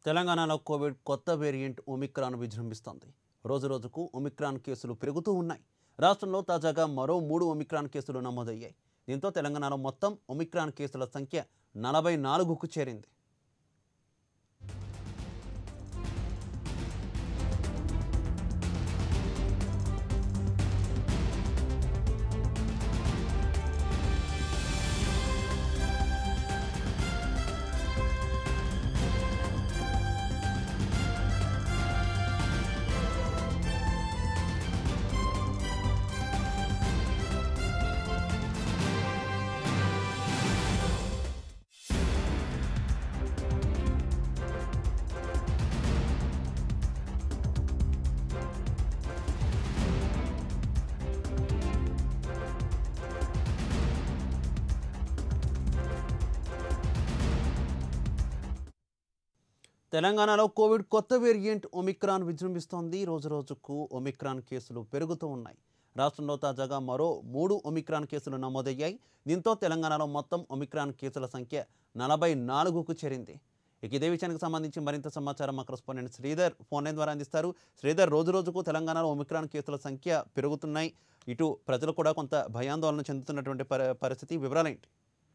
తెలంగాణలో కోవిడ్ కొత్త variant Omicron విజృంభిస్తోంది రోజు రోజుకు ఒమిక్రాన్ కేసులు పెరుగుతూ ఉన్నాయి రాష్ట్రంలో తాజాగా మరో మూడు ఒమిక్రాన్ కేసులు నమోదయ్యాయి దీంతో తెలంగాణలో మొత్తం ఒమిక్రాన్ కేసుల సంఖ్య నలభై నాలుగుకు చేరింది తెలంగాణలో కోవిడ్ కొత్త వేరియంట్ ఒమిక్రాన్ విజృంభిస్తోంది రోజు రోజుకు ఒమిక్రాన్ కేసులు పెరుగుతూ ఉన్నాయి రాష్ట్రంలో తాజాగా మరో మూడు ఒమిక్రాన్ కేసులు నమోదయ్యాయి దీంతో తెలంగాణలో మొత్తం ఒమిక్రాన్ కేసుల సంఖ్య నలభై నాలుగుకు చేరింది ఇక ఇదే విషయానికి సంబంధించి మరింత సమాచారం మా కరెస్పాండెంట్ శ్రీధర్ ఫోన్ లైన్ ద్వారా అందిస్తారు శ్రీధర్ రోజు రోజుకు తెలంగాణలో ఒమిక్రాన్ కేసుల సంఖ్య పెరుగుతున్నాయి ఇటు ప్రజలు కూడా కొంత భయాందోళన చెందుతున్నటువంటి పరి- పరిస్థితి వివరాలేంటి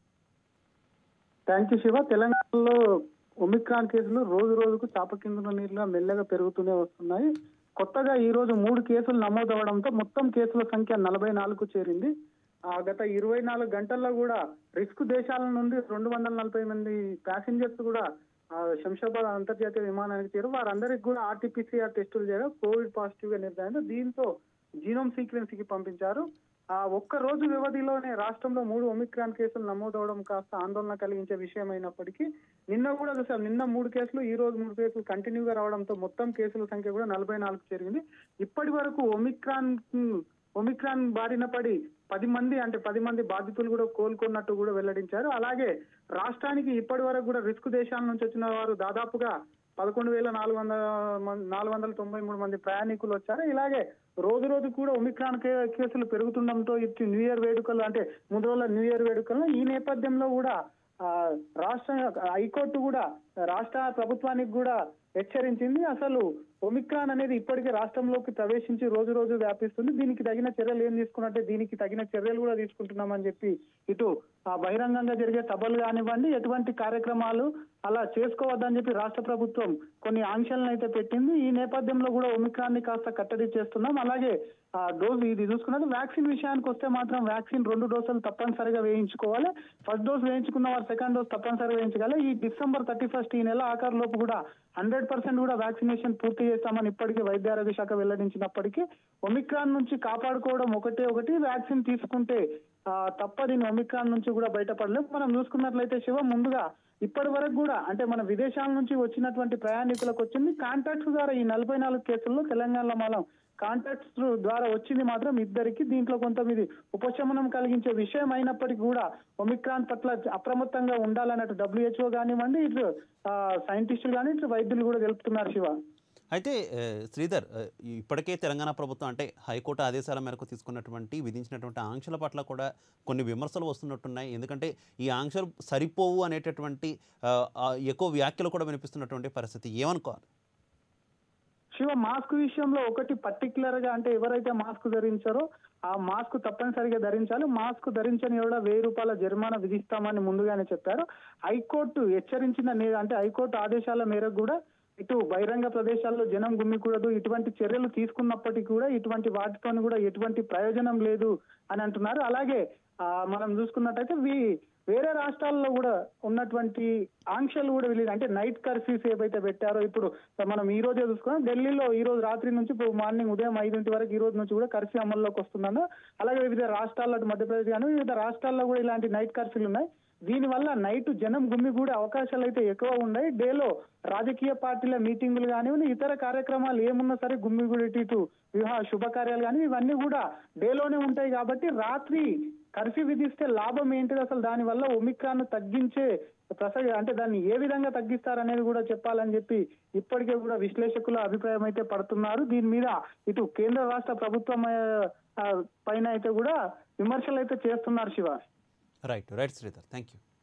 థ్యాంక్ యూ శివ తెలంగాణలో ఒమిక్రాన్ కేసులు రోజు రోజుకు చాప కింద నీరుగా మెల్లగా పెరుగుతూనే వస్తున్నాయి కొత్తగా ఈ రోజు మూడు కేసులు నమోదవడంతో మొత్తం కేసుల సంఖ్య నలభై నాలుగు చేరింది ఆ గత ఇరవై నాలుగు గంటల్లో కూడా రిస్క్ దేశాల నుండి రెండు వందల నలభై మంది ప్యాసింజర్స్ కూడా ఆ, శంషాబాద్ అంతర్జాతీయ విమానానికి చేరు వారందరికి కూడా ఆర్టీపీసీఆర్ టెస్టులు చేయగా కోవిడ్ పాజిటివ్ గా నిర్ధారణ దీంతో జీనోమ్ సీక్వెన్స్ కి పంపించారు ఆ ఒక్క రోజు వ్యవధిలోనే రాష్ట్రంలో మూడు ఒమిక్రాన్ కేసులు నమోదవడం కాస్త ఆందోళన కలిగించే విషయం అయినప్పటికీ నిన్న కూడా చూసాం నిన్న మూడు కేసులు ఈ రోజు మూడు కేసులు కంటిన్యూగా రావడంతో మొత్తం కేసుల సంఖ్య కూడా నలభై నాలుగు చేరింది ఇప్పటి వరకు ఒమిక్రాన్ ఒమిక్రాన్ బారిన పడి పది మంది అంటే పది మంది బాధితులు కూడా కోలుకున్నట్టు కూడా వెల్లడించారు అలాగే రాష్ట్రానికి ఇప్పటి వరకు కూడా రిస్క్ దేశాల నుంచి వచ్చిన వారు దాదాపుగా పదకొండు వేల నాలుగు వందల మం- నాలుగు వందల తొంభై మూడు మంది ప్రయాణికులు వచ్చారు ఇలాగే రోజు రోజు కూడా ఒమిక్రాన్ కే- కేసులు పెరుగుతుండడంతో ఇటు న్యూ ఇయర్ వేడుకలు అంటే మూడు రోజుల న్యూ ఇయర్ వేడుకలు ఈ నేపథ్యంలో కూడా ఆ, రాష్ట్ర హైకోర్టు కూడా రాష్ట్ర ప్రభుత్వానికి కూడా హెచ్చరించింది అసలు ఒమిక్రాన్ అనేది ఇప్పటికే రాష్ట్రంలోకి ప్రవేశించి రోజు రోజు వ్యాపిస్తుంది దీనికి తగిన చర్యలు ఏం తీసుకున్నట్టే దీనికి తగిన చర్యలు కూడా తీసుకుంటున్నామని చెప్పి ఇటు ఆ బహిరంగంగా జరిగే సభలు కానివ్వండి ఎటువంటి కార్యక్రమాలు అలా చేసుకోవద్దని చెప్పి రాష్ట్ర ప్రభుత్వం కొన్ని ఆంక్షలను అయితే పెట్టింది ఈ నేపథ్యంలో కూడా ఒమిక్రాన్ ని కాస్త కట్టడి చేస్తున్నాం అలాగే ఆ డోస్ ఇది చూసుకున్నది వ్యాక్సిన్ విషయానికి వస్తే మాత్రం వ్యాక్సిన్ రెండు డోసులు తప్పనిసరిగా వేయించుకోవాలి ఫస్ట్ డోస్ వేయించుకున్న వారు సెకండ్ డోస్ తప్పనిసరిగా వేయించుకోవాలి ఈ డిసెంబర్ థర్టీ ఫస్ట్ ఈ నెల ఆఖరు లోపు కూడా హండ్రెడ్ పర్సెంట్ కూడా వ్యాక్సినేషన్ పూర్తి చేస్తామని ఇప్పటికే వైద్య ఆరోగ్య శాఖ వెల్లడించినప్పటికీ ఒమిక్రాన్ నుంచి కాపాడుకోవడం ఒకటే ఒకటి వ్యాక్సిన్ తీసుకుంటే ఆ, తప్ప దీని ఒమిక్రాన్ నుంచి కూడా బయటపడలేం మనం చూసుకున్నట్లయితే శివ ముందుగా ఇప్పటి వరకు కూడా అంటే మన విదేశాల నుంచి వచ్చినటువంటి ప్రయాణికులకు వచ్చింది కాంటాక్ట్స్ ద్వారా ఈ నలభై నాలుగు కేసుల్లో తెలంగాణలో మనం కాంటాక్ట్స్ ద్వారా వచ్చింది మాత్రం ఇద్దరికి దీంట్లో కొంత ఇది ఉపశమనం కలిగించే విషయం అయినప్పటికీ కూడా ఒమిక్రాన్ పట్ల అప్రమత్తంగా ఉండాలన్నట్టు డబ్ల్యూహెచ్ఓ కానివ్వండి ఇటు ఆ, సైంటిస్టులు కానీ ఇటు వైద్యులు కూడా తెలుపుతున్నారు శివ అయితే ఏ, శ్రీధర్ ఏ, ఇప్పటికే తెలంగాణ ప్రభుత్వం అంటే హైకోర్టు ఆదేశాల మేరకు తీసుకున్నటువంటి విధించినటువంటి ఆంక్షల పట్ల కూడా కొన్ని విమర్శలు వస్తున్నట్టున్నాయి ఎందుకంటే ఈ ఆంక్షలు సరిపోవు అనేటటువంటి ఆ, ఆ, ఎక్కువ వ్యాఖ్యలు కూడా వినిపిస్తున్నటువంటి పరిస్థితి ఏమనుకోవాలి శివ మాస్క్ విషయంలో ఒకటి పర్టికులర్ గా అంటే ఎవరైతే మాస్క్ ధరించారో ఆ మాస్క్ తప్పనిసరిగా ధరించాలి మాస్క్ ధరించని కూడా వెయ్యి రూపాయల జరిమానా విధిస్తామని ముందుగానే చెప్పారు హైకోర్టు హెచ్చరించిన నే- అంటే హైకోర్టు ఆదేశాల మేరకు కూడా ఇటు బహిరంగ ప్రదేశాల్లో జనం గుమ్మికూడదు ఇటువంటి చర్యలు తీసుకున్నప్పటికీ కూడా ఇటువంటి వాటితో కూడా ఎటువంటి ప్రయోజనం లేదు అని అంటున్నారు అలాగే ఆ, మనం చూసుకున్నట్టయితే వీ- వేరే రాష్ట్రాల్లో కూడా ఉన్నటువంటి ఆంక్షలు కూడా వీళ్ళు అంటే నైట్ కర్ఫ్యూస్ ఏవైతే పెట్టారో ఇప్పుడు మనం ఈ రోజే చూసుకున్నాం ఢిల్లీలో ఈ రోజు రాత్రి నుంచి ఇప్పుడు మార్నింగ్ ఉదయం ఐదింటి వరకు ఈ రోజు నుంచి కూడా కర్ఫ్యూ అమల్లోకి వస్తుందన్న అలాగే వివిధ రాష్ట్రాల్లో అటు మధ్యప్రదేశ్ కానీ వివిధ రాష్ట్రాల్లో కూడా ఇలాంటి నైట్ కర్ఫ్యూలు ఉన్నాయి దీనివల్ల నైట్ జనం గుమ్మి కూడా అవకాశాలు అయితే ఎక్కువ ఉన్నాయి డేలో రాజకీయ పార్టీల మీటింగులు కానివ్వండి ఇతర కార్యక్రమాలు ఏమున్నా సరే గుమ్మి కూడా ఇటు ఇటు వివాహ శుభకార్యాలు కానీ ఇవన్నీ కూడా డేలోనే ఉంటాయి కాబట్టి రాత్రి కర్ఫ్యూ విధిస్తే లాభం ఏంటిది అసలు దాని వల్ల ఒమిక్రాన్ తగ్గించే ప్రసక్తి అంటే దాన్ని ఏ విధంగా తగ్గిస్తారనేది కూడా చెప్పాలని చెప్పి ఇప్పటికే కూడా విశ్లేషకుల అభిప్రాయం అయితే పడుతున్నారు దీని మీద ఇటు కేంద్ర రాష్ట్ర ప్రభుత్వం ఆ, ఆ, పైన అయితే కూడా విమర్శలు అయితే చేస్తున్నారు Shiva right right Sridhar thank you